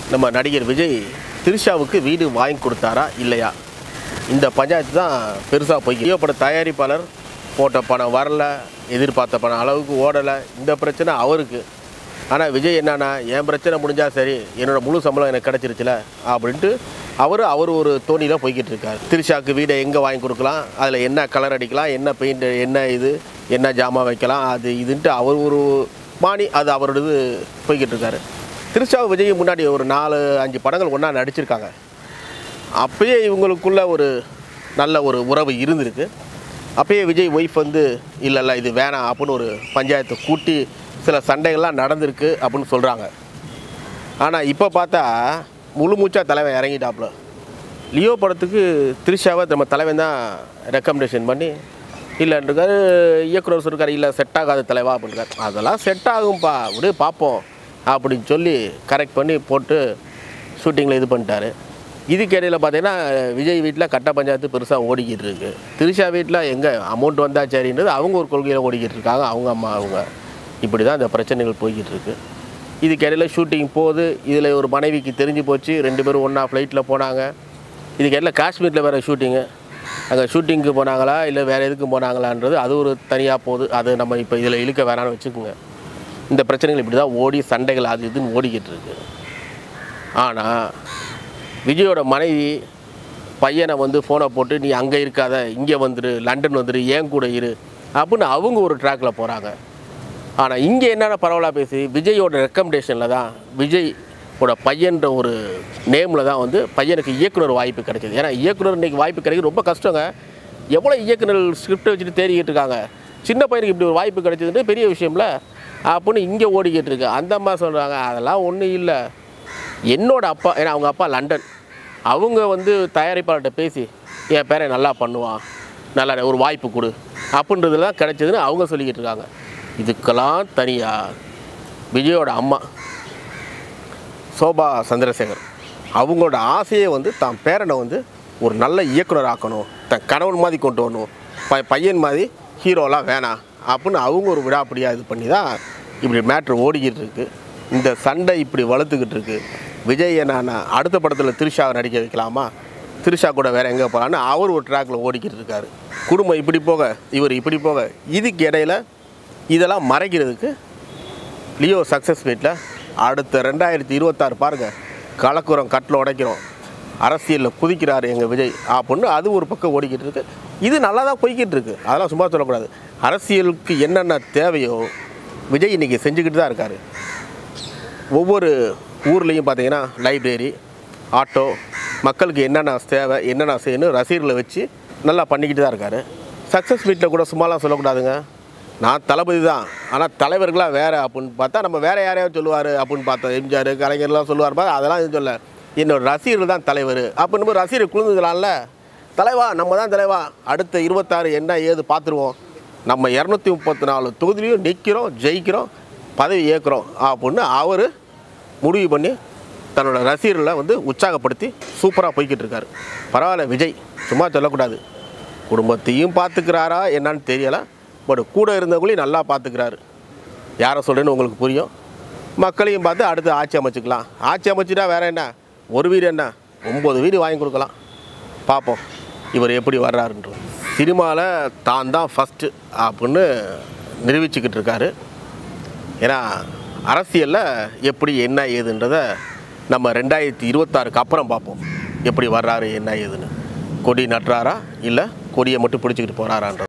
நம்ம நடிகர் விஜய் திரிஷாவுக்கு வீடு வாங்கி கொடுத்தாரா இல்லையா இந்த பஞ்சாயத்து தான் பெருசாக போய் லியோ பட தயாரிப்பாளர் போட்ட பணம் வரல எதிர்பார்த்த பணம் அளவுக்கு ஓடலை இந்த பிரச்சனை அவருக்கு ஆனால் விஜய் என்னன்னா என் பிரச்சனை முடிஞ்சால் சரி என்னோட முழு சம்பளம் எனக்கு கிடச்சிருச்சுல அப்படின்ட்டு அவர் அவர் ஒரு தோணியில் போய்கிட்டு இருக்கார் திரிஷாக்கு வீடை எங்கே வாங்கி கொடுக்கலாம் அதில் என்ன கலர் அடிக்கலாம் என்ன பெயிண்ட் என்ன இது என்ன ஜாமான் வைக்கலாம் அது இதுன்ட்டு அவர் ஒரு பாணி அது அவரோடது போய்கிட்டு இருக்காரு திரிஷா விஜய் முன்னாடி ஒரு நாலு அஞ்சு படங்கள் ஒன்றா நடிச்சிருக்காங்க அப்பயே இவங்களுக்குள்ள ஒரு நல்ல ஒரு உறவு இருந்திருக்கு அப்பயே விஜய் ஒய்ஃப் வந்து இல்லை இல்லை இது வேணாம் அப்படின்னு ஒரு பஞ்சாயத்தை கூட்டி சில சண்டைகள்லாம் நடந்திருக்கு அப்படின்னு சொல்கிறாங்க ஆனால் இப்போ பார்த்தா முழு மூச்சா தலைவன் இறங்கிட்டாப்புல லியோ படத்துக்கு திரிஷாவை நம்ம தலைவன் தான் ரெக்கமெண்டேஷன் பண்ணி இல்லைன்றிருக்காரு இயக்குனர் சொல்லிருக்காரு இல்லை செட் ஆகாத தலைவா அப்படின்றார் அதெல்லாம் செட் ஆகும்பா விடு பார்ப்போம் அப்படின்னு சொல்லி கரெக்ட் பண்ணி போட்டு ஷூட்டிங்கில் இது பண்ணிட்டாரு இதுக்கு இடையில் பார்த்தீங்கன்னா விஜய் வீட்டில் கட்ட பஞ்சாயத்து பெருசாக ஓடிக்கிட்டு இருக்கு திரிஷா வீட்டில் எங்கே அமௌண்ட் வந்தா சரின்றது அவங்க ஒரு கொள்கையில் ஓடிக்கிட்டு இருக்காங்க அவங்க அம்மா அவங்க இப்படி தான் இந்த பிரச்சனைகள் போய்கிட்டு இருக்கு இதுக்கு இடையில ஷூட்டிங் போகுது இதில் ஒரு மனைவிக்கு தெரிஞ்சு போச்சு ரெண்டு பேரும் ஒன்றா ஃப்ளைட்டில் போனாங்க இதுக்கு இடையில காஷ்மீரில் வேறு ஷூட்டிங்கு அங்கே ஷூட்டிங்க்கு போனாங்களா இல்லை வேறு எதுக்கு போனாங்களான்றது அது ஒரு தனியாக போகுது அது நம்ம இப்போ இதில் இழுக்க வேணாம்னு வச்சுக்கோங்க இந்த பிரச்சனைகள் இப்படி தான் ஓடி சண்டைகள் அது இதுன்னு ஓடிக்கிட்டு இருக்கு ஆனால் விஜயோட மனைவி பையனை வந்து ஃபோனை போட்டு நீ அங்கே இருக்காத இங்கே வந்துரு லண்டன் வந்துரு ஏன் கூட இரு அப்படின்னு அவங்க ஒரு ட்ராக்கில் போகிறாங்க ஆனால் இங்கே என்னென்ன பரவலாக பேசி விஜயோட ரெக்கமெண்டேஷனில் தான் விஜய் ஓட பையன்ற ஒரு நேமில் தான் வந்து பையனுக்கு இயக்குனர் வாய்ப்பு கிடைச்சது ஏன்னா இயக்குனர் இன்னைக்கு வாய்ப்பு கிடைக்கிறது ரொம்ப கஷ்டங்க எவ்வளோ இயக்குனர் ஸ்கிரிப்டை வச்சுட்டு தேடிக்கிட்டு இருக்காங்க சின்ன பையனுக்கு இப்படி ஒரு வாய்ப்பு கிடைச்சதுன்னு பெரிய விஷயம்ல அப்படின்னு இங்கே ஓடிக்கிட்டு இருக்கு அந்த அம்மா சொல்கிறாங்க அதெல்லாம் ஒன்றும் இல்லை என்னோட அப்பா ஏன்னா அவங்க அப்பா லண்டன் அவங்க வந்து தயாரிப்பாளர்கிட்ட பேசி என் பேரை நல்லா பண்ணுவான் நல்லா ஒரு வாய்ப்பு கொடு அப்படின்றதுலாம் கிடைச்சதுன்னு அவங்க சொல்லிக்கிட்டு இருக்காங்க இதுக்கெல்லாம் தனியாக விஜயோட அம்மா சோபா சந்திரசேகர் அவங்களோட ஆசையை வந்து தான் பேரனை வந்து ஒரு நல்ல இயக்குனர் ஆக்கணும் தன் கணவன் மாதிரி கொண்டு வரணும் ப பையன் மாதிரி ஹீரோலாம் வேணாம் அப்படின்னு அவங்க ஒரு விடாப்படியாக இது பண்ணி தான் இப்படி மேட்ரு ஓடிக்கிட்டு இருக்கு இந்த சண்டை இப்படி வளர்த்துக்கிட்டு இருக்கு விஜய் என்னன்னா அடுத்த படத்தில் திரிஷாவை நடிக்க வைக்கலாமா திரிஷா கூட வேற எங்கே போகலான்னு அவர் ஒரு ட்ராக்ல ஓடிக்கிட்டு இருக்காரு குடும்பம் இப்படி போக இவர் இப்படி போக இதுக்கு இடையில இதெல்லாம் மறைக்கிறதுக்கு லியோ சக்ஸஸ் மீட்டில் அடுத்த ரெண்டாயிரத்தி இருபத்தாறு பாருங்கள் கலக்குறோம் கட்டில் உடைக்கிறோம் அரசியலில் குதிக்கிறார் எங்கள் விஜய் அப்படின்னு அது ஒரு பக்கம் ஓடிக்கிட்டு இருக்கு இது நல்லா தான் போய்கிட்டு இருக்கு அதெல்லாம் சும்மா சொல்லக்கூடாது அரசியலுக்கு என்னென்ன தேவையோ விஜய் இன்றைக்கி செஞ்சுக்கிட்டு தான் இருக்கார் ஒவ்வொரு ஊர்லேயும் பார்த்தீங்கன்னா லைப்ரரி ஆட்டோ மக்களுக்கு என்னென்ன தேவை என்னென்ன செய்யணும் ரசிகர்களை வச்சு நல்லா பண்ணிக்கிட்டு தான் இருக்கார் சக்ஸஸ் மீட்டில் கூட சும்மாலாம் சொல்லக்கூடாதுங்க நான் தளபதி தான் ஆனால் தலைவர்களாக வேறு அப்படின்னு பார்த்தா நம்ம வேறு யாரையாவது சொல்லுவார் அப்படின்னு பார்த்தா எம்ஜிஆர் கலைஞர்லாம் சொல்லுவார் பாரு, அதெல்லாம் எதுவும் சொல்ல என்னோட ரசிகர்கள் தான் தலைவர் அப்படின்னு போது ரசிகர் குழுந்துக்கலாம்ல தலைவா நம்ம தான் தலைவா அடுத்த இருபத்தாறு என்ன ஏது பார்த்துருவோம் நம்ம இரநூத்தி முப்பத்தி நாலு தொகுதியிலையும் நிற்கிறோம் ஜெயிக்கிறோம் பதவி ஏற்கிறோம் அப்படின்னு அவர் முடிவு பண்ணி தன்னோட ரசிகர்களை வந்து உற்சாகப்படுத்தி சூப்பராக போய்கிட்டு இருக்காரு பரவாயில்ல விஜய் சும்மா சொல்லக்கூடாது குடும்பத்தையும் பார்த்துக்கிறாரா என்னன்னு தெரியலை பட் கூட இருந்தவங்களையும் நல்லா பார்த்துக்கிறாரு யாரை சொல்கிறேன்னு உங்களுக்கு புரியும் மக்களையும் பார்த்து அடுத்து ஆட்சி அமைச்சுக்கலாம் ஆட்சி அமைச்சிட்டா வேற என்ன ஒரு வீடு என்ன ஒம்பது வீடு வாங்கி கொடுக்கலாம் பார்ப்போம் இவர் எப்படி வர்றாருன்றது சினிமாவில் தான் தான் ஃபஸ்ட்டு அப்படின்னு நிரூபிச்சுக்கிட்டு இருக்காரு ஏன்னா அரசியலில் எப்படி என்ன ஏதுன்றதை நம்ம ரெண்டாயிரத்தி இருபத்தாறுக்கு அப்புறம் பார்ப்போம் எப்படி வர்றாரு என்ன ஏதுன்னு கொடி நட்டுறாரா இல்லை கொடியை மட்டும் பிடிச்சிக்கிட்டு போகிறாரான்றது